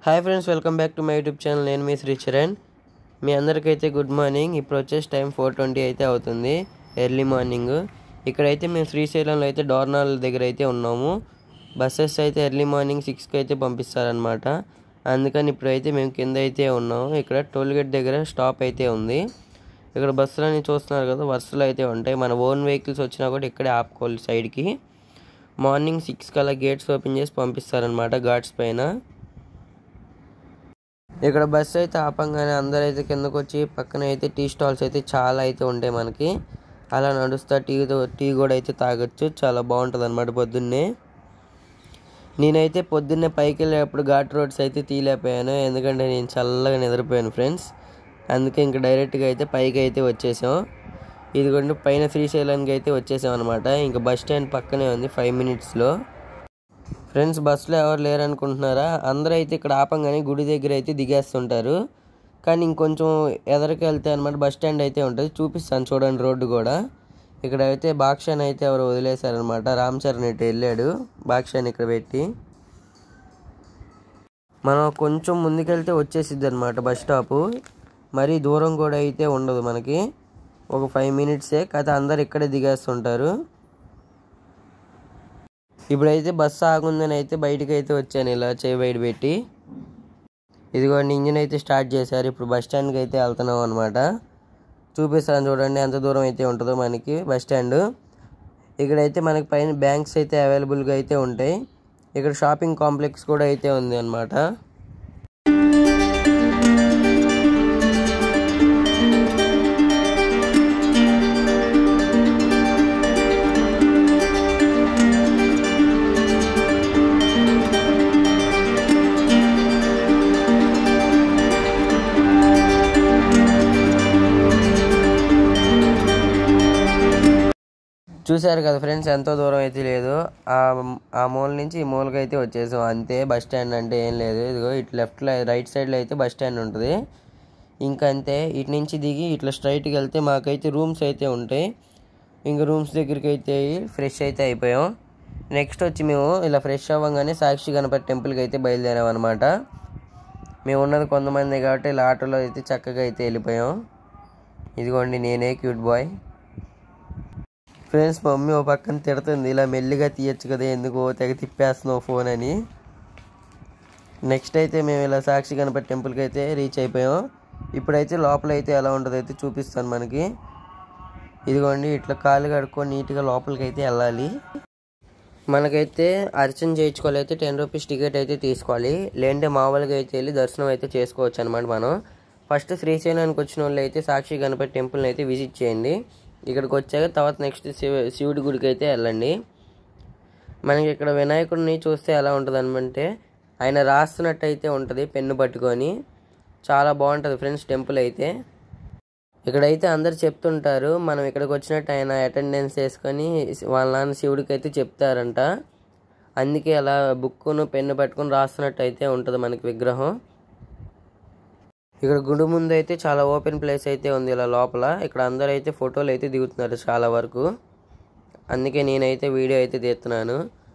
hi friends welcome back to my YouTube channel నేను మీ శ్రీ చరణ్ మీ అందరికైతే గుడ్ మార్నింగ్ ఇప్పుడు వచ్చేసి టైం ఫోర్ ట్వంటీ అయితే అవుతుంది ఎర్లీ మార్నింగ్ ఇక్కడైతే మేము శ్రీశైలంలో అయితే డోర్నాల్ దగ్గర అయితే ఉన్నాము బస్సెస్ అయితే ఎర్లీ మార్నింగ్ సిక్స్కి అయితే పంపిస్తారనమాట అందుకని ఇప్పుడైతే మేము కింద అయితే ఉన్నాము ఇక్కడ టోల్గేట్ దగ్గర స్టాప్ అయితే ఉంది ఇక్కడ బస్సులన్నీ చూస్తున్నారు కదా వరుసలు అయితే ఉంటాయి మన ఓన్ వెహికల్స్ వచ్చినా కూడా ఇక్కడే ఆపుకోవాలి సైడ్కి మార్నింగ్ సిక్స్ కల్లా గేట్స్ ఓపెన్ చేసి పంపిస్తారనమాట ఘాట్స్ పైన ఇక్కడ బస్సు అయితే ఆపంగానే అందరూ అయితే కిందకు వచ్చి పక్కన అయితే టీ స్టాల్స్ అయితే చాలా అయితే ఉంటాయి మనకి అలా నడుస్తా టీ టీ కూడా అయితే తాగొచ్చు చాలా బాగుంటుంది అనమాట పొద్దున్నే నేనైతే పొద్దున్నే పైకి వెళ్ళేటప్పుడు ఘాట్ రోడ్స్ అయితే తీయలేకపోయాను ఎందుకంటే నేను చల్లగా నిద్రపోయాను ఫ్రెండ్స్ అందుకే ఇంకా డైరెక్ట్గా అయితే పైకి అయితే వచ్చేసాం ఇదిగోండి పైన శ్రీశైలానికి అయితే వచ్చేసాం అనమాట ఇంకా బస్ స్టాండ్ పక్కనే ఉంది ఫైవ్ మినిట్స్లో ఫ్రెండ్స్ బస్సులో ఎవరు లేరు అనుకుంటున్నారా అందరూ అయితే ఇక్కడ ఆపంగానే గుడి దగ్గర అయితే దిగేస్తుంటారు కానీ ఇంకొంచెం ఎదరికి వెళ్తే అనమాట బస్ స్టాండ్ అయితే ఉంటుంది చూపిస్తాను చూడండి రోడ్డు కూడా ఇక్కడ అయితే బాక్షాన్ అయితే ఎవరు వదిలేశారనమాట రామ్ చరణ్ ఇటు వెళ్ళాడు బాక్షాన్ ఇక్కడ పెట్టి మనం కొంచెం ముందుకెళ్తే వచ్చేసిద్ది అనమాట బస్ స్టాపు మరీ దూరం కూడా అయితే ఉండదు మనకి ఒక ఫైవ్ మినిట్సే కాకపోతే అందరు ఇక్కడే దిగేస్తుంటారు ఇప్పుడైతే బస్సు ఆగుందని అయితే బయటకు అయితే వచ్చాను ఇలా చేయి బయట పెట్టి ఇదిగోండి ఇంజిన్ అయితే స్టార్ట్ చేశారు ఇప్పుడు బస్ స్టాండ్కి అయితే వెళ్తున్నాం అనమాట చూపిస్తాను చూడండి ఎంత దూరం అయితే ఉంటుందో మనకి బస్ స్టాండ్ ఇక్కడైతే మనకి పైన బ్యాంక్స్ అయితే అవైలబుల్గా అయితే ఉంటాయి ఇక్కడ షాపింగ్ కాంప్లెక్స్ కూడా అయితే ఉంది అనమాట చూశారు కదా ఫ్రెండ్స్ ఎంతో దూరం అయితే లేదు ఆ ఆ మూల నుంచి ఈ మూలకి అయితే వచ్చేసాం అంతే బస్ స్టాండ్ అంటే ఏం లేదు ఇదిగో ఇటు లెఫ్ట్లో రైట్ సైడ్లో అయితే బస్ స్టాండ్ ఉంటుంది ఇంకా అంతే ఇటు నుంచి దిగి ఇట్లా స్ట్రైట్కి వెళ్తే మాకైతే రూమ్స్ అయితే ఉంటాయి ఇంకా రూమ్స్ దగ్గరికి అయితే ఫ్రెష్ అయితే అయిపోయాం నెక్స్ట్ వచ్చి మేము ఇలా ఫ్రెష్ అవ్వగానే సాక్షి గణపతి టెంపుల్కి అయితే బయలుదేరాం అనమాట మేము ఉన్నది కొంతమంది కాబట్టి ఇలా ఆటోలో అయితే చక్కగా అయితే వెళ్ళిపోయాం ఇదిగోండి నేనే క్యూట్ బాయ్ ఫ్రెండ్స్ మమ్మీ ఓ పక్కన తిడుతుంది ఇలా మెల్లిగా తీయచ్చు కదా ఎందుకు తెగ తిప్పేస్తున్నావు ఫోన్ అని నెక్స్ట్ అయితే మేము ఇలా సాక్షి గణపతి టెంపుల్కి అయితే రీచ్ అయిపోయాం ఇప్పుడైతే లోపల అయితే ఎలా ఉంటుందో అయితే చూపిస్తాను మనకి ఇదిగోండి ఇట్లా కాలు కడుక్కొని నీట్గా లోపలికి అయితే వెళ్ళాలి మనకైతే అర్చన చేయించుకోవాలి అయితే టెన్ రూపీస్ టికెట్ అయితే తీసుకోవాలి లేదంటే మామూలుగా అయితే వెళ్ళి దర్శనం అయితే చేసుకోవచ్చు అనమాట మనం ఫస్ట్ శ్రీశైలానికి వచ్చిన వాళ్ళు అయితే సాక్షి గణపతి టెంపుల్ని అయితే విజిట్ చేయండి ఇక్కడికి వచ్చాక తర్వాత నెక్స్ట్ శివ శివుడి గుడికి అయితే వెళ్ళండి మనకి ఇక్కడ వినాయకుడిని చూస్తే ఎలా ఉంటుంది అనమంటే ఆయన రాస్తున్నట్టు అయితే ఉంటుంది పెన్ను పట్టుకొని చాలా బాగుంటుంది ఫ్రెండ్స్ టెంపుల్ అయితే ఇక్కడైతే అందరు చెప్తుంటారు మనం ఇక్కడికి వచ్చినట్టు ఆయన అటెండెన్స్ వేసుకొని వాళ్ళ నాన్న శివుడికి అయితే చెప్తారంట అందుకే అలా బుక్కును పెన్ను పట్టుకొని రాస్తున్నట్టు అయితే ఉంటుంది మనకి విగ్రహం ఇక్కడ గుడి ముందు అయితే చాలా ఓపెన్ ప్లేస్ అయితే ఉంది ఇలా లోపల ఇక్కడ అందరూ అయితే ఫోటోలు అయితే దిగుతున్నారు చాలా వరకు అందుకే నేనైతే వీడియో అయితే తీస్తున్నాను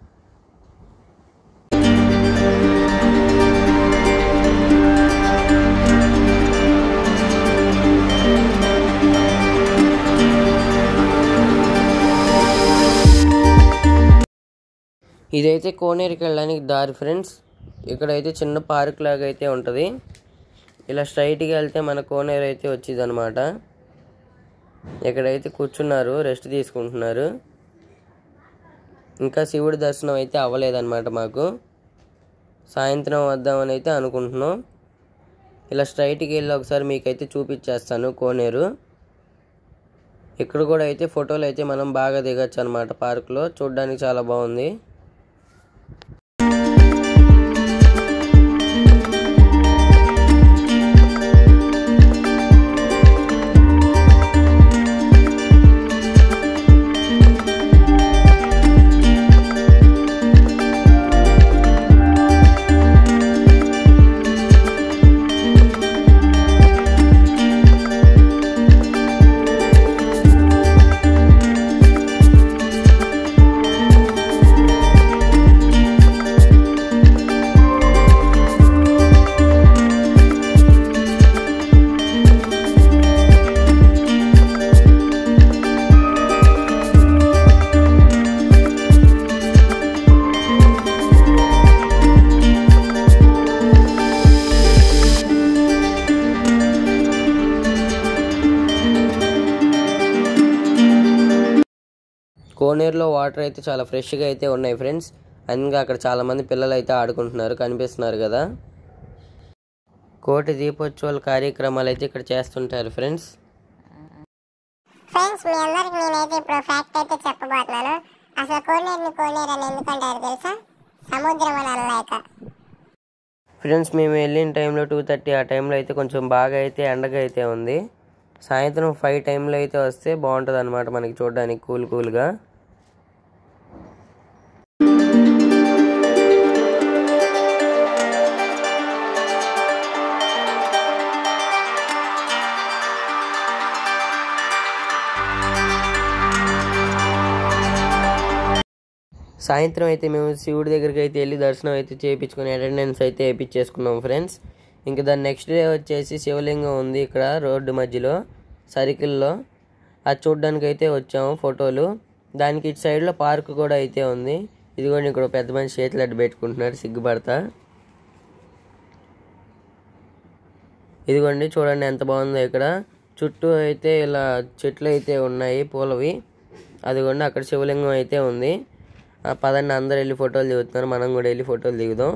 ఇదైతే కోనేరుకి వెళ్ళడానికి దారి ఫ్రెండ్స్ ఇక్కడైతే చిన్న పార్క్ లాగా అయితే ఉంటుంది ఇలా స్ట్రైట్గా వెళ్తే మన కోనేరు అయితే వచ్చింది అనమాట ఇక్కడైతే కూర్చున్నారు రెస్ట్ తీసుకుంటున్నారు ఇంకా శివుడి దర్శనం అయితే అవ్వలేదన్నమాట మాకు సాయంత్రం వద్దామని అయితే అనుకుంటున్నాం ఇలా స్ట్రైట్కి వెళ్ళి ఒకసారి మీకైతే చూపించేస్తాను కోనేరు ఇక్కడ కూడా అయితే ఫోటోలు అయితే మనం బాగా దిగచ్చు అనమాట పార్క్లో చూడడానికి చాలా బాగుంది కోనేరులో వాటర్ అయితే చాలా ఫ్రెష్గా అయితే ఉన్నాయి ఫ్రెండ్స్ అందుకే అక్కడ చాలామంది పిల్లలు అయితే ఆడుకుంటున్నారు కనిపిస్తున్నారు కదా కోటి దీపోత్సవాల కార్యక్రమాలు అయితే ఇక్కడ చేస్తుంటారు ఫ్రెండ్స్ ఫ్రెండ్స్ మీ అందరికి నేనైతే ఇప్పుడు ఫ్యాక్ట్ అయితే చెప్పబోతున్నాను అసలు కోనేరుని కోనేరు అని ఎందుకంటారు తెలుసా సముద్రం అని అనలేక ఫ్రెండ్స్ మేము వెళ్ళిన టైంలో టూ థర్టీ ఆ టైంలో అయితే కొంచెం బాగా అయితే ఎండగా అయితే ఉంది సాయంత్రం ఫైవ్ టైంలో అయితే వస్తే బాగుంటుంది అనమాట మనకి చూడడానికి కూల్ కూల్గా సాయంత్రం అయితే మేము శివుడి దగ్గరికి అయితే వెళ్ళి దర్శనం అయితే చేయించుకుని అటెండెన్స్ అయితే వేయించేసుకున్నాం ఫ్రెండ్స్ ఇంకా దాని నెక్స్ట్ డే వచ్చేసి శివలింగం ఉంది ఇక్కడ రోడ్డు మధ్యలో సర్కిల్లో అది చూడడానికి అయితే వచ్చాము ఫోటోలు దానికి ఇటు సైడ్లో పార్క్ కూడా అయితే ఉంది ఇదిగోండి ఇక్కడ ఒక పెద్ద మనిషి చేతులు అడ్డు పెట్టుకుంటున్నాడు సిగ్గుపడతా ఇదిగోండి చూడండి ఎంత బాగుందో ఇక్కడ చుట్టూ అయితే ఇలా చెట్లు అయితే ఉన్నాయి పూలవి అదిగోండి అక్కడ శివలింగం అయితే ఉంది ఆ పదండి అందరు వెళ్ళి ఫోటోలు దిగుతున్నారు మనం కూడా వెళ్ళి ఫోటోలు దిగుదాం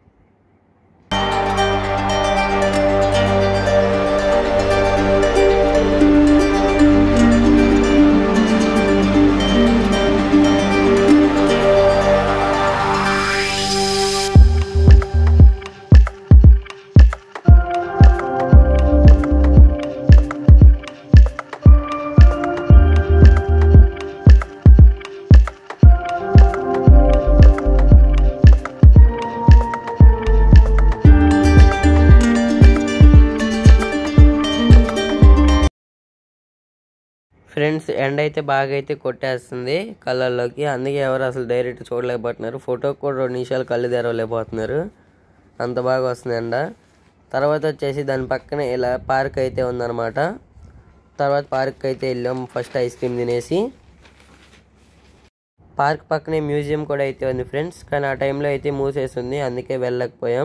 ఫ్రెండ్స్ ఎండ అయితే బాగా అయితే కొట్టేస్తుంది కళ్ళల్లోకి అందుకే ఎవరు అసలు డైరెక్ట్ చూడలేకపోతున్నారు ఫోటోకి కూడా రెండు నిమిషాలు కళ్ళు తెరవలేకపోతున్నారు అంత బాగా వస్తుంది ఎండ తర్వాత వచ్చేసి దాని పక్కనే ఇలా పార్క్ అయితే ఉందన్నమాట తర్వాత పార్క్ అయితే వెళ్ళాం ఫస్ట్ ఐస్ క్రీమ్ తినేసి పార్క్ పక్కనే మ్యూజియం కూడా అయితే ఉంది ఫ్రెండ్స్ కానీ ఆ టైంలో అయితే మూసేస్తుంది అందుకే వెళ్ళకపోయాం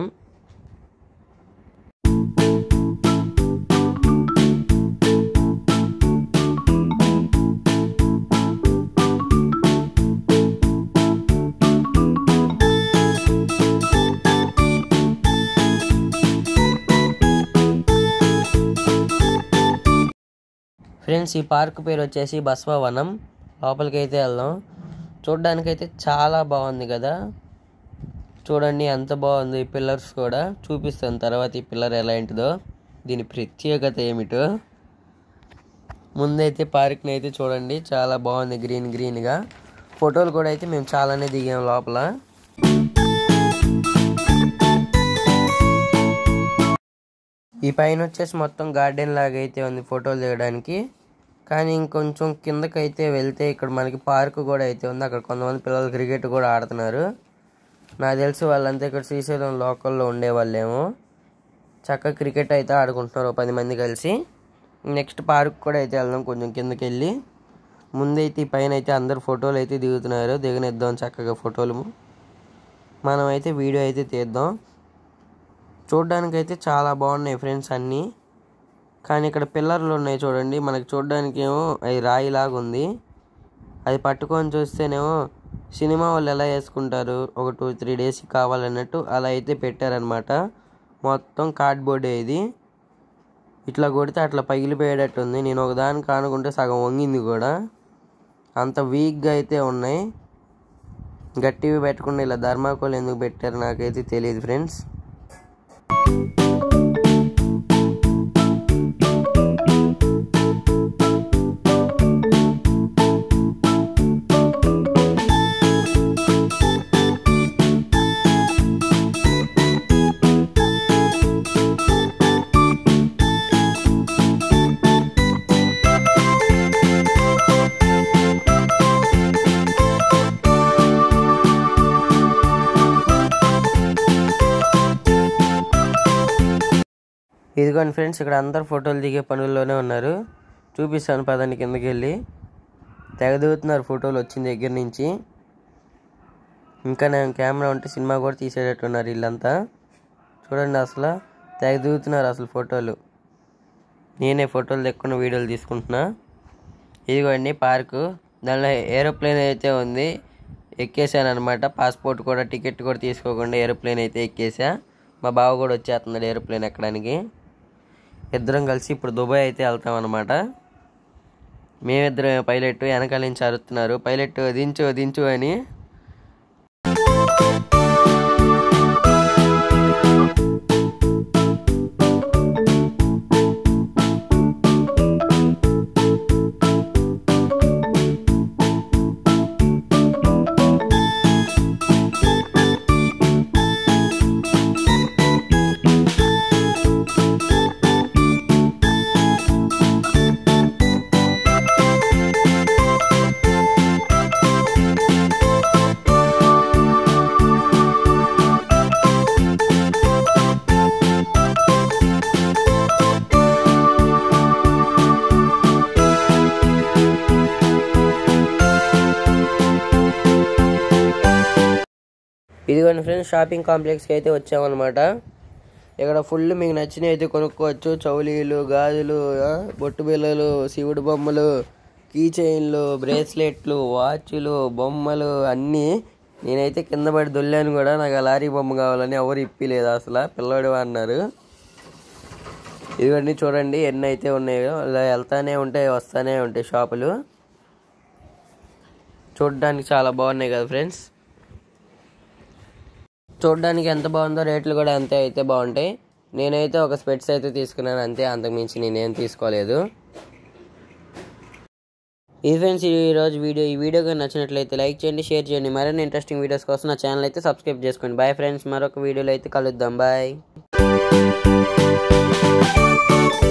ఫ్రెండ్స్ ఈ పార్క్ పేరు వచ్చేసి బస్వవనం లోపలికి అయితే వెళ్దాం చూడడానికి అయితే చాలా బాగుంది కదా చూడండి ఎంత బాగుంది ఈ పిల్లర్స్ కూడా చూపిస్తాను తర్వాత ఈ పిల్లర్ ఎలాంటిదో దీని ప్రత్యేకత ఏమిటో ముందైతే పార్క్ని అయితే చూడండి చాలా బాగుంది గ్రీన్ గ్రీన్గా ఫోటోలు కూడా అయితే మేము చాలానే దిగాం లోపల ఈ పైన వచ్చేసి మొత్తం గార్డెన్ లాగా అయితే ఉంది ఫోటోలు దిగడానికి కానీ ఇంకొంచెం కిందకైతే వెళ్తే ఇక్కడ మనకి పార్క్ కూడా అయితే ఉంది అక్కడ కొంతమంది పిల్లలు క్రికెట్ కూడా ఆడుతున్నారు నాకు తెలిసి వాళ్ళంతా ఇక్కడ శ్రీశైలం లోకల్లో ఉండేవాళ్ళేమో చక్కగా క్రికెట్ అయితే ఆడుకుంటున్నారు ఓ పది మంది కలిసి నెక్స్ట్ పార్క్ కూడా అయితే వెళ్దాం కొంచెం కిందకి వెళ్ళి ముందైతే ఈ పైన అయితే అందరు ఫోటోలు అయితే దిగుతున్నారు దిగనిద్దాం చక్కగా ఫోటోలు మనం అయితే వీడియో అయితే తీద్దాం చూడడానికి అయితే చాలా బాగున్నాయి ఫ్రెండ్స్ అన్నీ కానీ ఇక్కడ పిల్లర్లు ఉన్నాయి చూడండి మనకి చూడడానికి ఏమో అది రాయిలాగా ఉంది అది పట్టుకొని చూస్తేనేమో సినిమా వాళ్ళు ఎలా వేసుకుంటారు ఒక టూ త్రీ డేస్ కావాలన్నట్టు అలా అయితే పెట్టారనమాట మొత్తం కార్డ్బోర్డే ఇది ఇట్లా కొడితే అట్లా పగిలిపోయేటట్టు ఉంది నేను ఒకదానికి ఆనుకుంటే సగం వంగింది కూడా అంత వీక్గా అయితే ఉన్నాయి గట్టివి పెట్టకుండా ఇలా ధర్మాకోల్ ఎందుకు పెట్టారు నాకైతే తెలియదు ఫ్రెండ్స్ ఇదిగోండి ఫ్రెండ్స్ ఇక్కడ అందరు ఫోటోలు దిగే పనుల్లోనే ఉన్నారు చూపిస్తాను పదండి కిందకి వెళ్ళి తెగ దిగుతున్నారు ఫోటోలు వచ్చిన దగ్గర నుంచి ఇంకా నేను కెమెరా ఉంటే సినిమా కూడా తీసేటట్టున్నారు వీళ్ళంతా చూడండి అసలు తెగ దిగుతున్నారు అసలు ఫోటోలు నేనే ఫోటోలు తెక్కున్న వీడియోలు తీసుకుంటున్నా ఇదిగోండి పార్కు దానిలో ఏరోప్లేన్ అయితే ఉంది ఎక్కేసాను అనమాట పాస్పోర్ట్ కూడా టికెట్ కూడా తీసుకోకుండా ఏరోప్లేన్ అయితే ఎక్కేసా మా బావ కూడా వచ్చేస్తున్నాడు ఏరోప్లేన్ ఎక్కడానికి ఇద్దరం కలిసి ఇప్పుడు దుబాయ్ అయితే వెళ్తాం అనమాట మేమిద్దరం పైలట్ వెనకాల నుంచి అరుస్తున్నారు పైలట్ దించు దించు అని ఇదిగోండి ఫ్రెండ్స్ షాపింగ్ కాంప్లెక్స్కి అయితే వచ్చామన్నమాట ఇక్కడ ఫుల్ మీకు నచ్చినవి అయితే కొనుక్కోవచ్చు చౌలీలు గాజులు ఆ, బొట్టు బిళ్ళలు శివుడు బొమ్మలు కీ చైన్లు బ్రేస్లెట్లు వాచ్లు బొమ్మలు అన్నీ నేనైతే కింద పడి దొల్లాను కూడా నాకు ఆ లారీ బొమ్మ కావాలని ఎవరు ఇప్పిలేదు అసలు పిల్లడు అన్నారు ఇదిగోండి చూడండి ఎన్ని అయితే ఉన్నాయో ఇలా వెళ్తానే ఉంటాయి వస్తానే ఉంటాయి షాపులు చూడడానికి చాలా బాగున్నాయి కదా ఫ్రెండ్స్ చూడడానికి ఎంత బాగుందో రేట్లు కూడా అంతే అయితే బాగుంటాయి నేనైతే ఒక స్పెట్స్ అయితే తీసుకున్నాను అంతే అంతకుమించి నేనేం తీసుకోలేదు ఇది ఫ్రెండ్స్ ఈ రోజు వీడియో ఈ వీడియో కానీ నచ్చినట్లయితే లైక్ చేయండి షేర్ చేయండి మరిన్ని ఇంట్రెస్టింగ్ వీడియోస్ కోసం నా ఛానల్ అయితే సబ్స్క్రైబ్ చేసుకోండి బాయ్ ఫ్రెండ్స్ మరొక వీడియోలో అయితే కలుద్దాం బాయ్